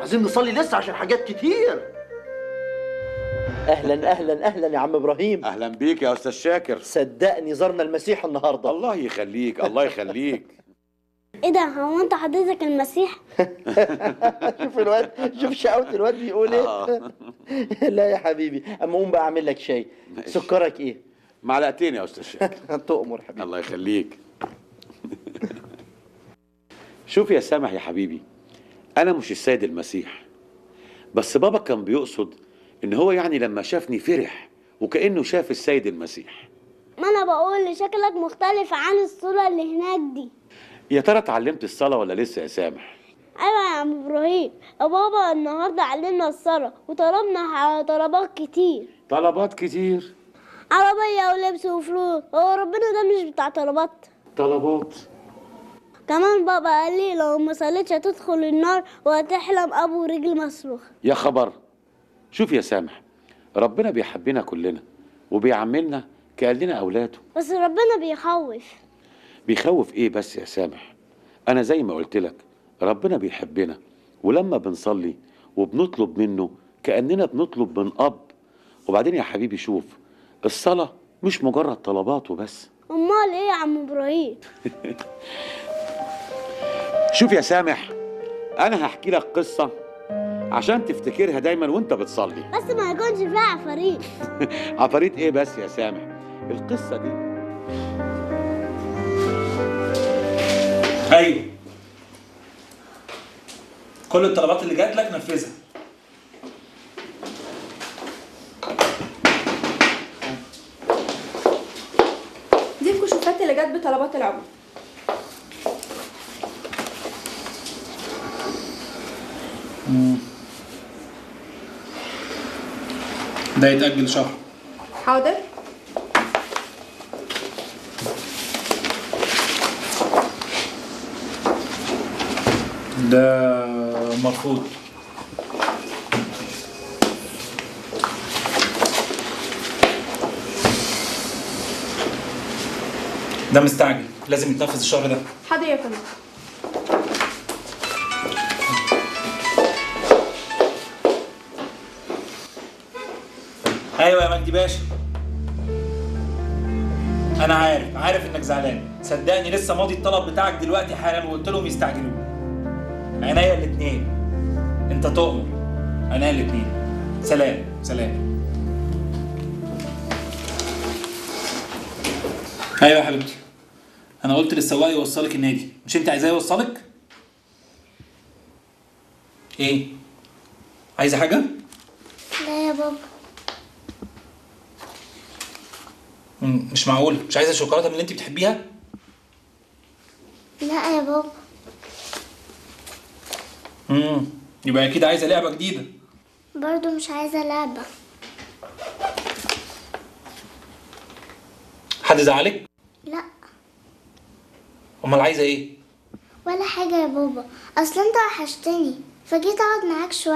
عايزين نصلي لسه عشان حاجات كتير اهلا اهلا اهلا يا عم ابراهيم اهلا بيك يا استاذ شاكر صدقني زرنا المسيح النهارده الله يخليك الله يخليك ايه ده هو انت حضرتك المسيح شوف الواد شوف شقاوة الواد بيقول ايه لا يا حبيبي اما قوم بقى اعمل لك شاي ماشي. سكرك ايه معلقتين يا استاذ شاكر تؤمر حبيبي الله يخليك شوف يا سامح يا حبيبي انا مش السيد المسيح بس بابا كان بيقصد ان هو يعني لما شافني فرح وكانه شاف السيد المسيح ما انا بقول شكلك مختلف عن الصورة اللي هناك دي يا ترى اتعلمت الصلاه ولا لسه يا سامح ايوه يا عم ابراهيم يا بابا النهارده علمنا الصلاة وطلبنا على طلبات كتير طلبات كتير عربية ولبس وفلوس هو ربنا ده مش بتاع طلبات طلبات كمان بابا قال لي لو ما صليتش هتدخل النار وهتحلم ابو رجل مسلوخة يا خبر شوف يا سامح ربنا بيحبنا كلنا وبيعاملنا كأننا أولاده بس ربنا بيخوف بيخوف ايه بس يا سامح انا زي ما قلت لك ربنا بيحبنا ولما بنصلي وبنطلب منه كأننا بنطلب من أب وبعدين يا حبيبي شوف الصلاة مش مجرد طلبات وبس امال ايه يا عم ابراهيم شوف يا سامح أنا هحكي لك قصة عشان تفتكرها دايما وانت بتصلي بس ما يكونش فيها عفاريت عفاريت ايه بس يا سامح القصة دي ايوه كل الطلبات اللي جات لك نفذها دي الكشوفات اللي جت بطلبات العمر ده يتأجل شهر حاضر ده مرفوض ده مستعجل لازم يتنفذ الشهر ده حاضر يا فندم ايوه يا مجدي باشا انا عارف عارف انك زعلان صدقني لسه ماضي الطلب بتاعك دلوقتي حالا وقلت لهم يستعجلوه عينيا الاتنين انت تؤمر عينيا الاتنين سلام سلام ايوه يا حبيبتي انا قلت للسواق يوصلك النادي مش انت عايزاه يوصلك ايه عايزه حاجه لا يا بابا مم، مش معقول مش عايزه شوكولاته من اللي انت بتحبيها لا يا بابا امم يبقى اكيد عايزه لعبه جديده برضو مش عايزة لعبة حد زعلك لا امال عايزه ايه ولا حاجة يا بابا اصل انت وحشتني فجيت اقعد معاك شوية